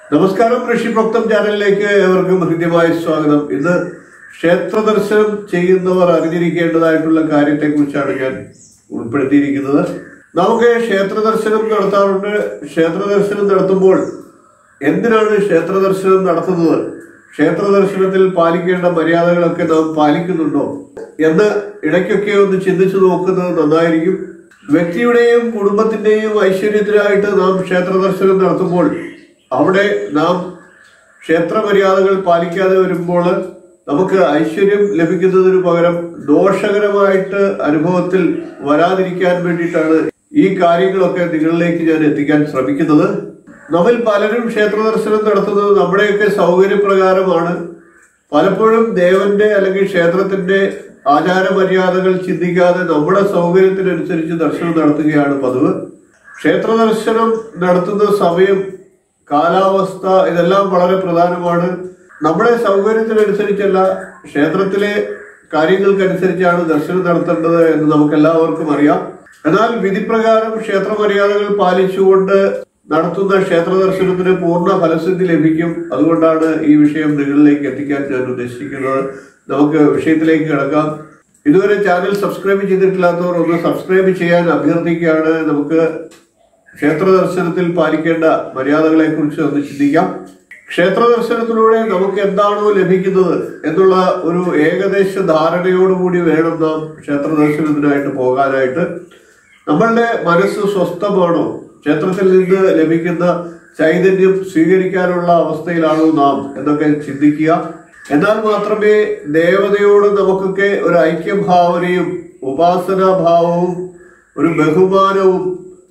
നമസ്കാരം ഋഷിപ്രോക്തം ചാനലിലേക്ക് ഏവർക്കും ഹൃദ്യമായ സ്വാഗതം ഇന്ന് ക്ഷേത്ര ദർശനം ചെയ്യുന്നവർ അറിഞ്ഞിരിക്കേണ്ടതായിട്ടുള്ള കാര്യത്തെക്കുറിച്ചാണ് ഞാൻ ഉൾപ്പെടുത്തിയിരിക്കുന്നത് നമുക്ക് ക്ഷേത്ര ദർശനം നടത്താറുണ്ട് ക്ഷേത്ര ദർശനം നടത്തുമ്പോൾ എന്തിനാണ് ക്ഷേത്ര ദർശനം നടത്തുന്നത് ക്ഷേത്ര ദർശനത്തിൽ പാലിക്കേണ്ട മര്യാദകളൊക്കെ നാം പാലിക്കുന്നുണ്ടോ എന്ന് ഇടയ്ക്കൊക്കെ ഒന്ന് ചിന്തിച്ചു നോക്കുന്നത് നന്നായിരിക്കും വ്യക്തിയുടെയും കുടുംബത്തിന്റെയും ഐശ്വര്യത്തിനായിട്ട് നാം ക്ഷേത്ര ദർശനം നടത്തുമ്പോൾ അവിടെ നാം ക്ഷേത്ര മര്യാദകൾ പാലിക്കാതെ വരുമ്പോൾ നമുക്ക് ഐശ്വര്യം ലഭിക്കുന്നതിന് പകരം ദോഷകരമായിട്ട് അനുഭവത്തിൽ വരാതിരിക്കാൻ വേണ്ടിയിട്ടാണ് ഈ കാര്യങ്ങളൊക്കെ നിങ്ങളിലേക്ക് ഞാൻ എത്തിക്കാൻ ശ്രമിക്കുന്നത് നമ്മിൽ പലരും ക്ഷേത്ര ദർശനം നടത്തുന്നത് നമ്മുടെയൊക്കെ സൗകര്യപ്രകാരമാണ് പലപ്പോഴും ദേവന്റെ അല്ലെങ്കിൽ ക്ഷേത്രത്തിന്റെ ആചാരമര്യാദകൾ ചിന്തിക്കാതെ നമ്മുടെ സൗകര്യത്തിനനുസരിച്ച് ദർശനം നടത്തുകയാണ് പതിവ് ക്ഷേത്ര ദർശനം നടത്തുന്ന സമയം കാലാവസ്ഥ ഇതെല്ലാം വളരെ പ്രധാനമാണ് നമ്മുടെ സൗകര്യത്തിനനുസരിച്ചല്ല ക്ഷേത്രത്തിലെ കാര്യങ്ങൾക്കനുസരിച്ചാണ് ദർശനം നടത്തേണ്ടത് എന്ന് നമുക്ക് എല്ലാവർക്കും അറിയാം എന്നാൽ വിധിപ്രകാരം ക്ഷേത്ര മര്യാദകൾ പാലിച്ചുകൊണ്ട് നടത്തുന്ന ക്ഷേത്ര ദർശനത്തിന് പൂർണ്ണ ഫലസിദ്ധി ലഭിക്കും അതുകൊണ്ടാണ് ഈ വിഷയം നിങ്ങളിലേക്ക് എത്തിക്കാൻ ഞാൻ ഉദ്ദേശിക്കുന്നത് നമുക്ക് വിഷയത്തിലേക്ക് കിടക്കാം ഇതുവരെ ചാനൽ സബ്സ്ക്രൈബ് ചെയ്തിട്ടില്ലാത്തവർ ഒന്ന് സബ്സ്ക്രൈബ് ചെയ്യാൻ അഭ്യർത്ഥിക്കുകയാണ് നമുക്ക് ക്ഷേത്ര ദർശനത്തിൽ പാലിക്കേണ്ട മര്യാദകളെ കുറിച്ച് ഒന്ന് ചിന്തിക്കാം ക്ഷേത്ര ദർശനത്തിലൂടെ നമുക്ക് എന്താണോ ലഭിക്കുന്നത് എന്നുള്ള ഒരു ഏകദേശ ധാരണയോടുകൂടി വേണം നാം ക്ഷേത്ര ദർശനത്തിനായിട്ട് പോകാനായിട്ട് നമ്മളുടെ മനസ്സ് സ്വസ്ഥമാണോ ക്ഷേത്രത്തിൽ നിന്ന് ലഭിക്കുന്ന ചൈതന്യം സ്വീകരിക്കാനുള്ള അവസ്ഥയിലാണോ നാം എന്നൊക്കെ ചിന്തിക്കുക എന്നാൽ മാത്രമേ ദേവതയോട് നമുക്കൊക്കെ ഒരു ഐക്യഭാവനയും ഉപാസനാഭാവവും ഒരു ബഹുമാനവും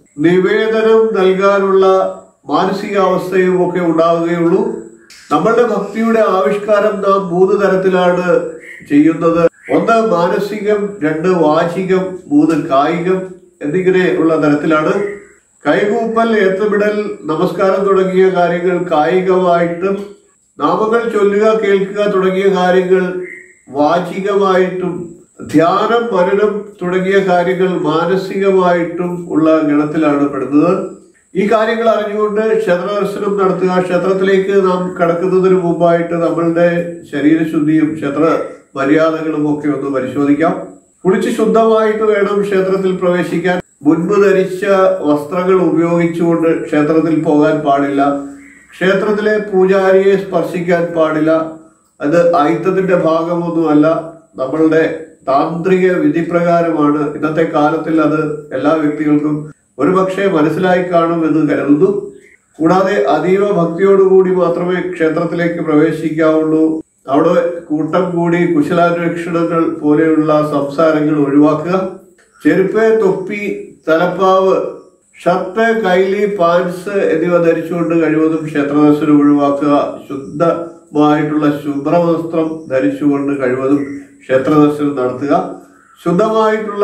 നിവേദനം നൽകാനുള്ള മാനസികാവസ്ഥയും ഒക്കെ ഉണ്ടാവുകയുള്ളൂ നമ്മളുടെ ഭക്തിയുടെ ആവിഷ്കാരം നാം മൂന്ന് തരത്തിലാണ് ചെയ്യുന്നത് ഒന്ന് മാനസികം രണ്ട് വാചികം മൂന്ന് കായികം എന്നിങ്ങനെ ഉള്ള തരത്തിലാണ് കൈകൂപ്പൽ ഏത്തമിടൽ നമസ്കാരം തുടങ്ങിയ കാര്യങ്ങൾ കായികമായിട്ടും നാമങ്ങൾ ചൊല്ലുക കേൾക്കുക തുടങ്ങിയ കാര്യങ്ങൾ വാചികമായിട്ടും ധ്യാനം മനനം തുടങ്ങിയ കാര്യങ്ങൾ മാനസികമായിട്ടും ഉള്ള ഗണത്തിലാണ് പെടുന്നത് ഈ കാര്യങ്ങൾ അറിഞ്ഞുകൊണ്ട് ക്ഷേത്ര ദർശനം നടത്തുക ക്ഷേത്രത്തിലേക്ക് നാം കടക്കുന്നതിന് മുമ്പായിട്ട് നമ്മളുടെ ശരീരശുദ്ധിയും ക്ഷേത്ര മര്യാദകളും ഒക്കെ ഒന്ന് പരിശോധിക്കാം കുളിച്ച് ശുദ്ധമായിട്ട് വേണം ക്ഷേത്രത്തിൽ പ്രവേശിക്കാൻ മുൻപ് ധരിച്ച വസ്ത്രങ്ങൾ ഉപയോഗിച്ചുകൊണ്ട് ക്ഷേത്രത്തിൽ പോകാൻ പാടില്ല ക്ഷേത്രത്തിലെ പൂജാരിയെ സ്പർശിക്കാൻ പാടില്ല അത് ഐത്തത്തിന്റെ ഭാഗമൊന്നുമല്ല നമ്മളുടെ താന്ത്രിക വിധിപ്രകാരമാണ് ഇന്നത്തെ കാലത്തിൽ അത് എല്ലാ വ്യക്തികൾക്കും ഒരുപക്ഷെ മനസ്സിലായി കാണും എന്ന് കരുതുന്നു കൂടാതെ അതീവ ഭക്തിയോടുകൂടി മാത്രമേ ക്ഷേത്രത്തിലേക്ക് പ്രവേശിക്കാവുള്ളൂ അവിടെ കൂട്ടം കൂടി കുശലാന്വേഷണങ്ങൾ പോലെയുള്ള സംസാരങ്ങൾ ഒഴിവാക്കുക ചെരുപ്പ് തൊപ്പി തലപ്പാവ് ഷർട്ട് കൈലി പാൻസ് എന്നിവ ധരിച്ചുകൊണ്ട് കഴിവതും ക്ഷേത്രദർശനം ഒഴിവാക്കുക ശുദ്ധമായിട്ടുള്ള ശുഭ്രവസ്ത്രം ധരിച്ചുകൊണ്ട് കഴിവതും ക്ഷേത്രദർശനം നടത്തുക ശുദ്ധമായിട്ടുള്ള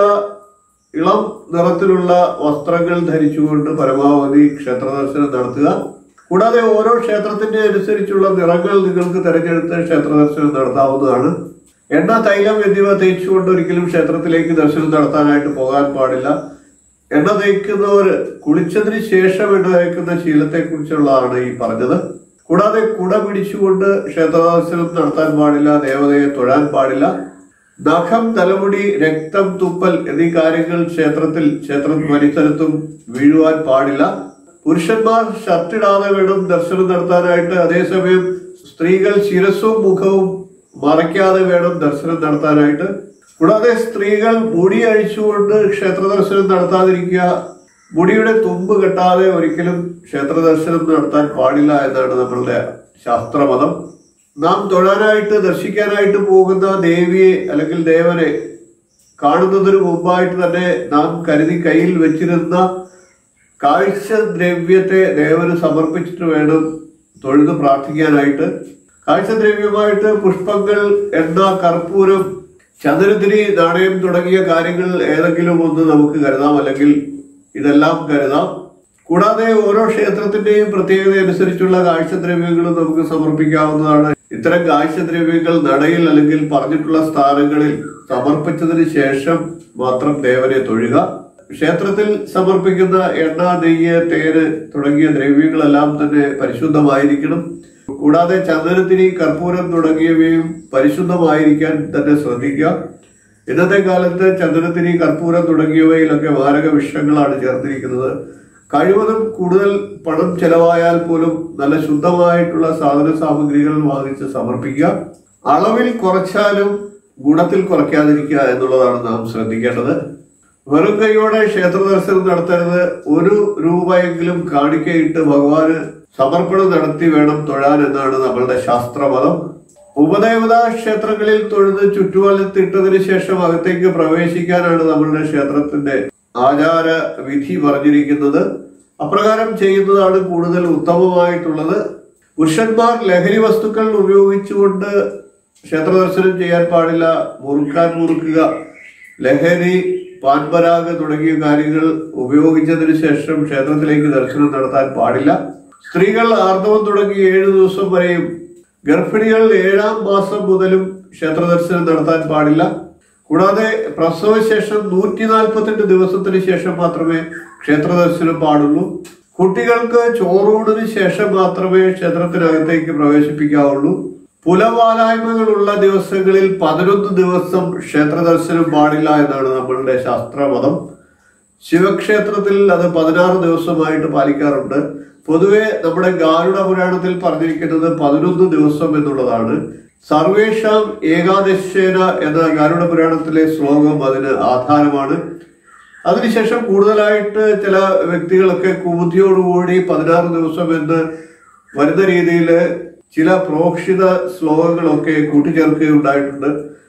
ഇളം നിറത്തിലുള്ള വസ്ത്രങ്ങൾ ധരിച്ചുകൊണ്ട് പരമാവധി ക്ഷേത്രദർശനം നടത്തുക കൂടാതെ ഓരോ ക്ഷേത്രത്തിന്റെ അനുസരിച്ചുള്ള നിറങ്ങൾ നിങ്ങൾക്ക് തിരഞ്ഞെടുത്ത് ക്ഷേത്രദർശനം നടത്താവുന്നതാണ് എണ്ണ തൈലം എന്നിവ തേച്ചുകൊണ്ട് ഒരിക്കലും ക്ഷേത്രത്തിലേക്ക് ദർശനം നടത്താനായിട്ട് പോകാൻ പാടില്ല എണ്ണ തേക്കുന്നവർ കുളിച്ചതിന് ശേഷം എണ്ണ തേക്കുന്ന ശീലത്തെ കുറിച്ചുള്ളതാണ് ഈ പറഞ്ഞത് കൂടാതെ കുട പിടിച്ചുകൊണ്ട് ക്ഷേത്രദർശനം നടത്താൻ പാടില്ല ദേവതയെ തൊഴാൻ പാടില്ല നഖം തലമുടി രക്തം തുപ്പൽ എന്നീ കാര്യങ്ങൾ ക്ഷേത്രത്തിൽ ക്ഷേത്ര പരിസരത്തും വീഴുവാൻ പാടില്ല പുരുഷന്മാർ ഷർട്ടിടാതെ വേണം ദർശനം നടത്താനായിട്ട് അതേസമയം സ്ത്രീകൾ ശിരസും മുഖവും മറയ്ക്കാതെ വേണം ദർശനം നടത്താനായിട്ട് കൂടാതെ സ്ത്രീകൾ മുടി അഴിച്ചുകൊണ്ട് ക്ഷേത്ര ദർശനം നടത്താതിരിക്കുക മുടിയുടെ തുമ്പ് കെട്ടാതെ ഒരിക്കലും ക്ഷേത്ര ദർശനം നടത്താൻ പാടില്ല എന്നാണ് നമ്മളുടെ ശാസ്ത്രമതം നാം തൊഴാനായിട്ട് ദർശിക്കാനായിട്ട് പോകുന്ന ദേവിയെ അല്ലെങ്കിൽ ദേവനെ കാണുന്നതിന് മുമ്പായിട്ട് തന്നെ നാം കരുതി കയ്യിൽ വെച്ചിരുന്ന കാഴ്ച ദ്രവ്യത്തെ ദേവന് സമർപ്പിച്ചിട്ട് വേണം തൊഴുത് പ്രാർത്ഥിക്കാനായിട്ട് കാഴ്ചദ്രവ്യമായിട്ട് പുഷ്പങ്ങൾ എണ്ണ കർപ്പൂരം ചന്ദ്രത്തിരി നാണയം തുടങ്ങിയ കാര്യങ്ങൾ ഏതെങ്കിലും ഒന്ന് നമുക്ക് കരുതാം അല്ലെങ്കിൽ ഇതെല്ലാം കരുതാം കൂടാതെ ഓരോ ക്ഷേത്രത്തിന്റെയും പ്രത്യേകത അനുസരിച്ചുള്ള കാഴ്ചദ്രവ്യങ്ങളും നമുക്ക് സമർപ്പിക്കാവുന്നതാണ് ഇത്തരം കാഴ്ചദ്രവ്യങ്ങൾ നടയിൽ അല്ലെങ്കിൽ പറഞ്ഞിട്ടുള്ള സ്ഥാനങ്ങളിൽ സമർപ്പിച്ചതിന് ശേഷം മാത്രം ദേവനെ തൊഴുക ക്ഷേത്രത്തിൽ സമർപ്പിക്കുന്ന എണ്ണ നെയ്യ് തേന് തുടങ്ങിയ ദ്രവ്യങ്ങളെല്ലാം തന്നെ പരിശുദ്ധമായിരിക്കണം കൂടാതെ ചന്ദനത്തിരി കർപ്പൂരം തുടങ്ങിയവയും പരിശുദ്ധമായിരിക്കാൻ തന്നെ ശ്രദ്ധിക്കുക ഇന്നത്തെ കാലത്ത് ചന്ദനത്തിരി കർപ്പൂരം തുടങ്ങിയവയിലൊക്കെ മാരക വിഷങ്ങളാണ് ചേർത്തിരിക്കുന്നത് കഴിവതും കൂടുതൽ പണം ചെലവായാൽ പോലും നല്ല ശുദ്ധമായിട്ടുള്ള സാധന സാമഗ്രികൾ വാങ്ങിച്ച് സമർപ്പിക്കുക അളവിൽ കുറച്ചാലും ഗുണത്തിൽ കുറയ്ക്കാതിരിക്കുക എന്നുള്ളതാണ് നാം ശ്രദ്ധിക്കേണ്ടത് വെറും കൈയോടെ ക്ഷേത്ര ദർശനം നടത്തരുത് ഒരു രൂപയെങ്കിലും കാണിക്കയിട്ട് ഭഗവാന് സമർപ്പണം നടത്തി വേണം തൊഴാൻ എന്നാണ് നമ്മളുടെ ശാസ്ത്രമതം ഉപദേവതാ ക്ഷേത്രങ്ങളിൽ തൊഴുത് ചുറ്റുവലത്തിട്ടതിനു ശേഷം അകത്തേക്ക് പ്രവേശിക്കാനാണ് നമ്മളുടെ ക്ഷേത്രത്തിന്റെ ആചാര വിധി പറഞ്ഞിരിക്കുന്നത് അപ്രകാരം ചെയ്യുന്നതാണ് കൂടുതൽ ഉത്തമമായിട്ടുള്ളത് പുരുഷന്മാർ ലഹരി വസ്തുക്കൾ ഉപയോഗിച്ചുകൊണ്ട് ക്ഷേത്ര ദർശനം ചെയ്യാൻ പാടില്ല മുറുക്കാൻ മുറുക്കുക ലഹരി പാൻപരാഗ് തുടങ്ങിയ കാര്യങ്ങൾ ഉപയോഗിച്ചതിന് ശേഷം ക്ഷേത്രത്തിലേക്ക് ദർശനം നടത്താൻ പാടില്ല സ്ത്രീകൾ ആർത്തവം തുടങ്ങി ഏഴു ദിവസം വരെയും ഗർഭിണികൾ ഏഴാം മാസം മുതലും ക്ഷേത്ര ദർശനം നടത്താൻ പാടില്ല കൂടാതെ പ്രസവശേഷം നൂറ്റി നാൽപ്പത്തെട്ട് ദിവസത്തിന് ശേഷം മാത്രമേ ക്ഷേത്ര ദർശനം പാടുള്ളൂ കുട്ടികൾക്ക് ചോറൂണിന് ശേഷം മാത്രമേ ക്ഷേത്രത്തിനകത്തേക്ക് പ്രവേശിപ്പിക്കാവുള്ളൂ പുലവാലായ്മകളുള്ള ദിവസങ്ങളിൽ പതിനൊന്ന് ദിവസം ക്ഷേത്ര ദർശനം പാടില്ല എന്നാണ് നമ്മളുടെ ശാസ്ത്രമതം ശിവക്ഷേത്രത്തിൽ അത് പതിനാറ് ദിവസമായിട്ട് പാലിക്കാറുണ്ട് പൊതുവെ നമ്മുടെ ഗാരുഡ പുരാണത്തിൽ പറഞ്ഞിരിക്കുന്നത് പതിനൊന്ന് ദിവസം എന്നുള്ളതാണ് സർവേഷാം ഏകാദശേന എന്ന ഗാരുഡ പുരാണത്തിലെ ശ്ലോകം അതിന് ആധാരമാണ് അതിനുശേഷം കൂടുതലായിട്ട് ചില വ്യക്തികളൊക്കെ കുബുദ്ധിയോടുകൂടി പതിനാറ് ദിവസം എന്ന് വരുന്ന രീതിയിൽ ചില പ്രോക്ഷിത ശ്ലോകങ്ങളൊക്കെ കൂട്ടിച്ചേർക്കുകയുണ്ടായിട്ടുണ്ട്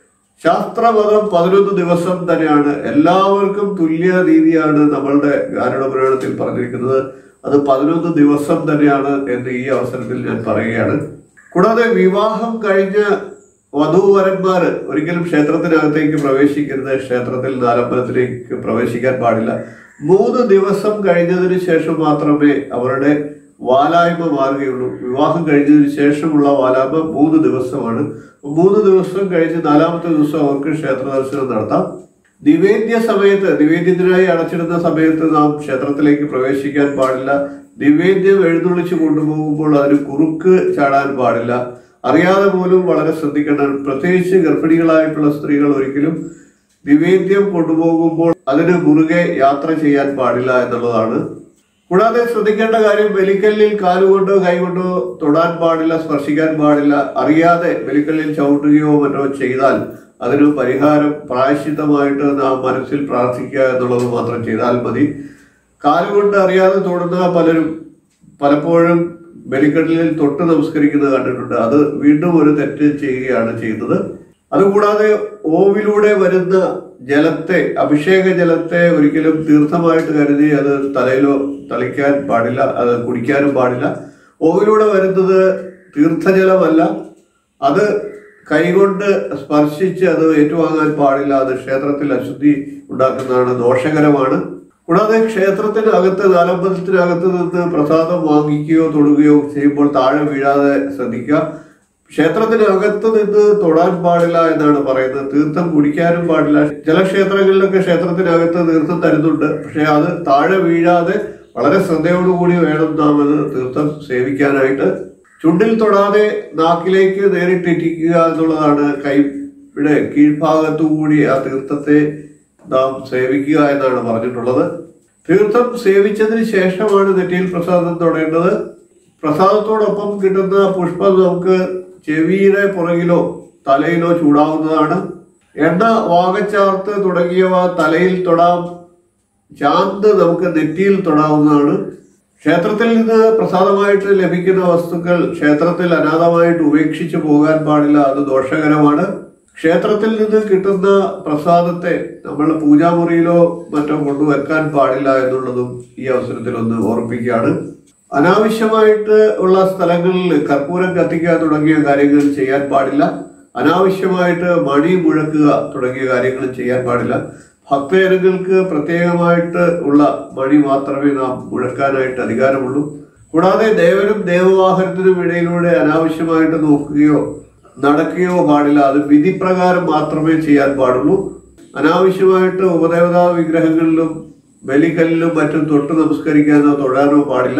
ശാസ്ത്രമതം പതിനൊന്ന് ദിവസം തന്നെയാണ് എല്ലാവർക്കും തുല്യ രീതിയാണ് നമ്മളുടെ ഗാരുഡ പുരാണത്തിൽ പറഞ്ഞിരിക്കുന്നത് അത് പതിനൊന്ന് ദിവസം തന്നെയാണ് എന്ന് ഈ അവസരത്തിൽ ഞാൻ പറയുകയാണ് കൂടാതെ വിവാഹം കഴിഞ്ഞ വധൂവരന്മാര് ഒരിക്കലും ക്ഷേത്രത്തിനകത്തേക്ക് പ്രവേശിക്കരുത് ക്ഷേത്രത്തിൽ നാലമ്പലത്തിലേക്ക് പ്രവേശിക്കാൻ പാടില്ല മൂന്ന് ദിവസം കഴിഞ്ഞതിന് ശേഷം മാത്രമേ അവരുടെ വാലായ്മ മാറുകയുള്ളൂ വിവാഹം കഴിഞ്ഞതിന് ശേഷമുള്ള വാലായ്മ മൂന്ന് ദിവസമാണ് മൂന്ന് ദിവസം കഴിഞ്ഞ് നാലാമത്തെ ദിവസം അവർക്ക് ക്ഷേത്ര ദർശനം നടത്താം നിവേദ്യ സമയത്ത് നിവേദ്യത്തിനായി അടച്ചിടുന്ന സമയത്ത് നാം ക്ഷേത്രത്തിലേക്ക് പ്രവേശിക്കാൻ പാടില്ല നിവേദ്യം എഴുന്നള്ളിച്ച് കൊണ്ടുപോകുമ്പോൾ അതിന് കുറുക്ക് ചാടാൻ പാടില്ല അറിയാതെ പോലും വളരെ ശ്രദ്ധിക്കേണ്ടത് പ്രത്യേകിച്ച് ഗർഭിണികളായിട്ടുള്ള സ്ത്രീകൾ ഒരിക്കലും നിവേദ്യം കൊണ്ടുപോകുമ്പോൾ അതിന് മുറുകെ യാത്ര ചെയ്യാൻ പാടില്ല എന്നുള്ളതാണ് കൂടാതെ ശ്രദ്ധിക്കേണ്ട കാര്യം ബലിക്കല്ലിൽ കാലുകൊണ്ടോ കൈകൊണ്ടോ തൊടാൻ പാടില്ല സ്പർശിക്കാൻ പാടില്ല അറിയാതെ ബലിക്കല്ലിൽ ചവിട്ടുകയോ മറ്റോ ചെയ്താൽ അതിന് പരിഹാരം പ്രായശ്ചിത്തമായിട്ട് നാം മനസ്സിൽ പ്രാർത്ഥിക്കുക എന്നുള്ളത് മാത്രം ചെയ്താൽ മതി കാലുകൊണ്ട് അറിയാതെ തൊടുന്ന പലരും പലപ്പോഴും ബലിക്കല്ലിൽ തൊട്ട് നമസ്കരിക്കുന്നത് കണ്ടിട്ടുണ്ട് അത് വീണ്ടും ഒരു തെറ്റ് ചെയ്യുകയാണ് ചെയ്യുന്നത് അതുകൂടാതെ ഓവിലൂടെ വരുന്ന ജലത്തെ അഭിഷേക ജലത്തെ ഒരിക്കലും തീർത്ഥമായിട്ട് കരുതി അത് തലയിലോ തളിക്കാൻ പാടില്ല അത് കുടിക്കാനും പാടില്ല ഓവിലൂടെ വരുന്നത് തീർത്ഥജലമല്ല അത് കൈകൊണ്ട് സ്പർശിച്ച് അത് ഏറ്റുവാങ്ങാൻ പാടില്ല അത് ക്ഷേത്രത്തിൽ അശുദ്ധി ഉണ്ടാക്കുന്നതാണ് ദോഷകരമാണ് കൂടാതെ ക്ഷേത്രത്തിന് അകത്ത് നാലമ്പലത്തിനകത്ത് നിന്ന് പ്രസാദം വാങ്ങിക്കുകയോ തൊടുകയോ ചെയ്യുമ്പോൾ താഴെ വീഴാതെ ശ്രദ്ധിക്കുക ക്ഷേത്രത്തിനകത്ത് നിന്ന് തൊടാൻ പാടില്ല എന്നാണ് പറയുന്നത് തീർത്ഥം കുടിക്കാനും പാടില്ല ചില ക്ഷേത്രങ്ങളിലൊക്കെ ക്ഷേത്രത്തിനകത്ത് തീർത്ഥം തരുന്നുണ്ട് പക്ഷെ അത് താഴെ വീഴാതെ വളരെ ശ്രദ്ധയോടുകൂടി വേണം നാം അത് തീർത്ഥം സേവിക്കാനായിട്ട് ചുണ്ടിൽ തൊടാതെ നാക്കിലേക്ക് നേരിട്ടിരിക്കുക എന്നുള്ളതാണ് കൈയുടെ കീഴ്ഭാഗത്തു കൂടി ആ തീർത്ഥത്തെ നാം സേവിക്കുക എന്നാണ് പറഞ്ഞിട്ടുള്ളത് തീർത്ഥം സേവിച്ചതിന് ശേഷമാണ് നെറ്റിയിൽ പ്രസാദം തൊടേണ്ടത് പ്രസാദത്തോടൊപ്പം കിട്ടുന്ന പുഷ്പം നമുക്ക് ചെവിയുടെ പുറകിലോ തലയിലോ ചൂടാവുന്നതാണ് എണ്ണ വാകച്ചാർത്ത് തുടങ്ങിയവ തലയിൽ തൊടാം ചാന്ത് നമുക്ക് നെറ്റിയിൽ തൊടാവുന്നതാണ് ക്ഷേത്രത്തിൽ നിന്ന് പ്രസാദമായിട്ട് ലഭിക്കുന്ന വസ്തുക്കൾ ക്ഷേത്രത്തിൽ അനാഥമായിട്ട് ഉപേക്ഷിച്ചു പോകാൻ പാടില്ല അത് ദോഷകരമാണ് ക്ഷേത്രത്തിൽ നിന്ന് കിട്ടുന്ന പ്രസാദത്തെ നമ്മൾ പൂജാമുറിയിലോ മറ്റോ കൊണ്ടുവെക്കാൻ പാടില്ല എന്നുള്ളതും ഈ അവസരത്തിൽ ഒന്ന് ഓർമ്മിക്കുകയാണ് അനാവശ്യമായിട്ട് ഉള്ള സ്ഥലങ്ങളിൽ കർപ്പൂരം കത്തിക്കുക തുടങ്ങിയ കാര്യങ്ങൾ ചെയ്യാൻ പാടില്ല അനാവശ്യമായിട്ട് മണി മുഴക്കുക തുടങ്ങിയ കാര്യങ്ങൾ ചെയ്യാൻ പാടില്ല ഭക്തജനങ്ങൾക്ക് പ്രത്യേകമായിട്ട് ഉള്ള മണി മാത്രമേ നാം മുഴക്കാനായിട്ട് അധികാരമുള്ളൂ കൂടാതെ ദേവനും ദേവവാഹനത്തിനും ഇടയിലൂടെ അനാവശ്യമായിട്ട് നോക്കുകയോ നടക്കുകയോ പാടില്ല അത് വിധിപ്രകാരം മാത്രമേ ചെയ്യാൻ പാടുള്ളൂ അനാവശ്യമായിട്ട് ഉപദേവതാ വിഗ്രഹങ്ങളിലും ബലികല്ലിലും മറ്റും തൊട്ട് നമസ്കരിക്കാനോ തൊഴാനോ പാടില്ല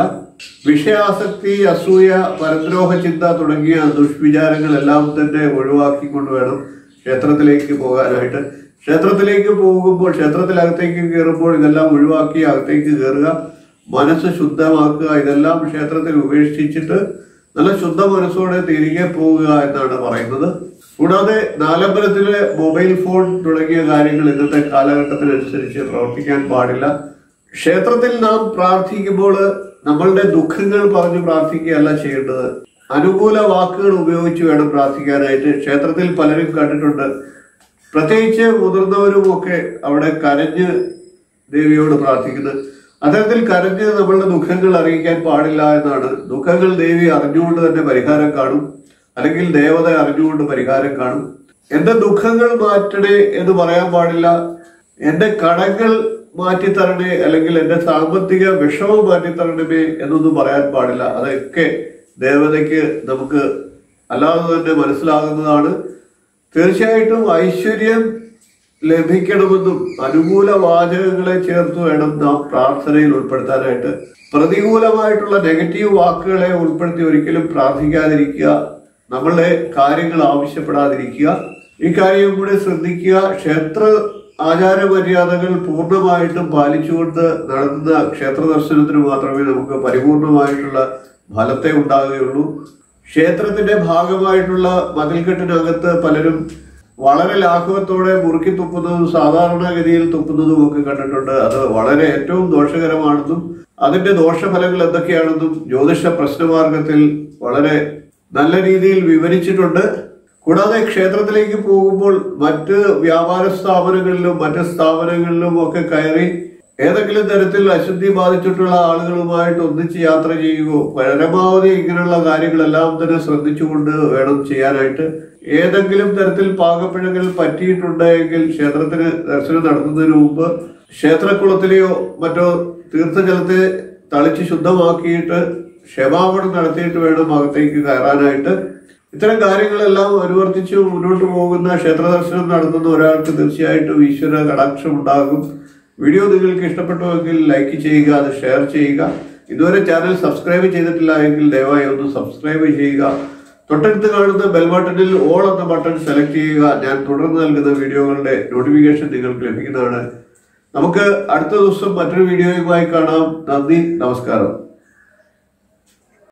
വിഷയാസക്തി അസൂയ പരദ്രോഹ ചിന്ത തുടങ്ങിയ ദുഷ്വിചാരങ്ങളെല്ലാം തന്നെ ഒഴിവാക്കിക്കൊണ്ട് വേണം ക്ഷേത്രത്തിലേക്ക് പോകാനായിട്ട് ക്ഷേത്രത്തിലേക്ക് പോകുമ്പോൾ ക്ഷേത്രത്തിലകത്തേക്ക് കയറുമ്പോൾ ഇതെല്ലാം ഒഴിവാക്കി അകത്തേക്ക് കയറുക മനസ്സ് ശുദ്ധമാക്കുക ഇതെല്ലാം ക്ഷേത്രത്തിൽ ഉപേക്ഷിച്ചിട്ട് നല്ല ശുദ്ധ മനസ്സോടെ തിരികെ പോവുക എന്നാണ് പറയുന്നത് കൂടാതെ നാലമ്പലത്തിലെ മൊബൈൽ ഫോൺ തുടങ്ങിയ കാര്യങ്ങൾ ഇന്നത്തെ കാലഘട്ടത്തിനനുസരിച്ച് പ്രവർത്തിക്കാൻ പാടില്ല ക്ഷേത്രത്തിൽ നാം പ്രാർത്ഥിക്കുമ്പോൾ നമ്മളുടെ ദുഃഖങ്ങൾ പറഞ്ഞ് പ്രാർത്ഥിക്കുകയല്ല ചെയ്യേണ്ടത് അനുകൂല വാക്കുകൾ ഉപയോഗിച്ച് വേണം പ്രാർത്ഥിക്കാനായിട്ട് ക്ഷേത്രത്തിൽ പലരും കണ്ടിട്ടുണ്ട് പ്രത്യേകിച്ച് മുതിർന്നവരും ഒക്കെ അവിടെ കരഞ്ഞ് ദേവിയോട് പ്രാർത്ഥിക്കുന്നത് അത്തരത്തിൽ കരഞ്ഞ് നമ്മളുടെ ദുഃഖങ്ങൾ അറിയിക്കാൻ പാടില്ല എന്നാണ് ദുഃഖങ്ങൾ ദേവി അറിഞ്ഞുകൊണ്ട് തന്നെ പരിഹാരം കാണും അല്ലെങ്കിൽ ദേവത അറിഞ്ഞുകൊണ്ട് പരിഹാരം കാണും എന്റെ ദുഃഖങ്ങൾ മാറ്റണേ എന്ന് പറയാൻ പാടില്ല എന്റെ കടങ്ങൾ മാറ്റിത്തരണേ അല്ലെങ്കിൽ എന്റെ സാമ്പത്തിക വിഷമം മാറ്റിത്തരണമേ എന്നൊന്നും പറയാൻ പാടില്ല അതൊക്കെ ദേവതയ്ക്ക് നമുക്ക് അല്ലാതെ തന്നെ മനസ്സിലാകുന്നതാണ് തീർച്ചയായിട്ടും ഐശ്വര്യം ലഭിക്കണമെന്നും അനുകൂല വാചകങ്ങളെ ചേർത്ത് വേണം നാം പ്രാർത്ഥനയിൽ ഉൾപ്പെടുത്താനായിട്ട് പ്രതികൂലമായിട്ടുള്ള നെഗറ്റീവ് വാക്കുകളെ ഉൾപ്പെടുത്തി ഒരിക്കലും പ്രാർത്ഥിക്കാതിരിക്കുക നമ്മളുടെ കാര്യങ്ങൾ ആവശ്യപ്പെടാതിരിക്കുക ഈ കാര്യം കൂടെ ശ്രദ്ധിക്കുക ക്ഷേത്ര ആചാര മര്യാദകൾ പൂർണ്ണമായിട്ടും പാലിച്ചുകൊണ്ട് നടത്തുന്ന ക്ഷേത്ര ദർശനത്തിന് മാത്രമേ നമുക്ക് പരിപൂർണമായിട്ടുള്ള ഫലത്തെ ഉണ്ടാകുകയുള്ളൂ ക്ഷേത്രത്തിന്റെ ഭാഗമായിട്ടുള്ള മതിൽക്കെട്ടിനകത്ത് പലരും വളരെ ലാഘവത്തോടെ മുറുക്കി തുപ്പുന്നതും സാധാരണഗതിയിൽ തുപ്പുന്നതും ഒക്കെ കണ്ടിട്ടുണ്ട് അത് വളരെ ഏറ്റവും ദോഷകരമാണെന്നും അതിന്റെ ദോഷഫലങ്ങൾ എന്തൊക്കെയാണെന്നും ജ്യോതിഷ പ്രശ്നമാർഗത്തിൽ വളരെ നല്ല രീതിയിൽ വിവരിച്ചിട്ടുണ്ട് കൂടാതെ ക്ഷേത്രത്തിലേക്ക് പോകുമ്പോൾ മറ്റ് വ്യാപാര സ്ഥാപനങ്ങളിലും മറ്റ് സ്ഥാപനങ്ങളിലും ഒക്കെ കയറി ഏതെങ്കിലും തരത്തിൽ അശുദ്ധി ബാധിച്ചിട്ടുള്ള ആളുകളുമായിട്ട് ഒന്നിച്ച് യാത്ര ചെയ്യുകയോ പരമാവധി ഇങ്ങനെയുള്ള കാര്യങ്ങളെല്ലാം തന്നെ ശ്രദ്ധിച്ചുകൊണ്ട് വേണം ചെയ്യാനായിട്ട് ഏതെങ്കിലും തരത്തിൽ പാകപ്പിഴകൾ പറ്റിയിട്ടുണ്ടെങ്കിൽ ക്ഷേത്രത്തിന് ദർശനം നടത്തുന്നതിന് മുമ്പ് ക്ഷേത്രക്കുളത്തിലെയോ മറ്റോ തീർത്ഥജലത്തെ തളിച്ച് ശുദ്ധമാക്കിയിട്ട് ക്ഷമാപണം നടത്തിയിട്ട് വേണം അകത്തേക്ക് കയറാനായിട്ട് ഇത്തരം കാര്യങ്ങളെല്ലാം അനുവർത്തിച്ച് മുന്നോട്ട് പോകുന്ന ക്ഷേത്ര ദർശനം നടത്തുന്ന ഒരാൾക്ക് തീർച്ചയായിട്ടും ഈശ്വര കടാക്ഷം ഉണ്ടാകും വീഡിയോ നിങ്ങൾക്ക് ഇഷ്ടപ്പെട്ടുവെങ്കിൽ ലൈക്ക് ചെയ്യുക അത് ഷെയർ ചെയ്യുക ഇതുവരെ ചാനൽ സബ്സ്ക്രൈബ് ചെയ്തിട്ടില്ല എങ്കിൽ ദയവായി ഒന്ന് സബ്സ്ക്രൈബ് ചെയ്യുക തൊട്ടടുത്ത് കാണുന്ന ബെൽ ബട്ടണിൽ ഓൾ എന്ന ബട്ടൺ സെലക്ട് ചെയ്യുക ഞാൻ തുടർന്ന് നൽകുന്ന വീഡിയോകളുടെ നോട്ടിഫിക്കേഷൻ നിങ്ങൾക്ക് ലഭിക്കുന്നതാണ് നമുക്ക് അടുത്ത ദിവസം മറ്റൊരു വീഡിയോയുമായി കാണാം നന്ദി നമസ്കാരം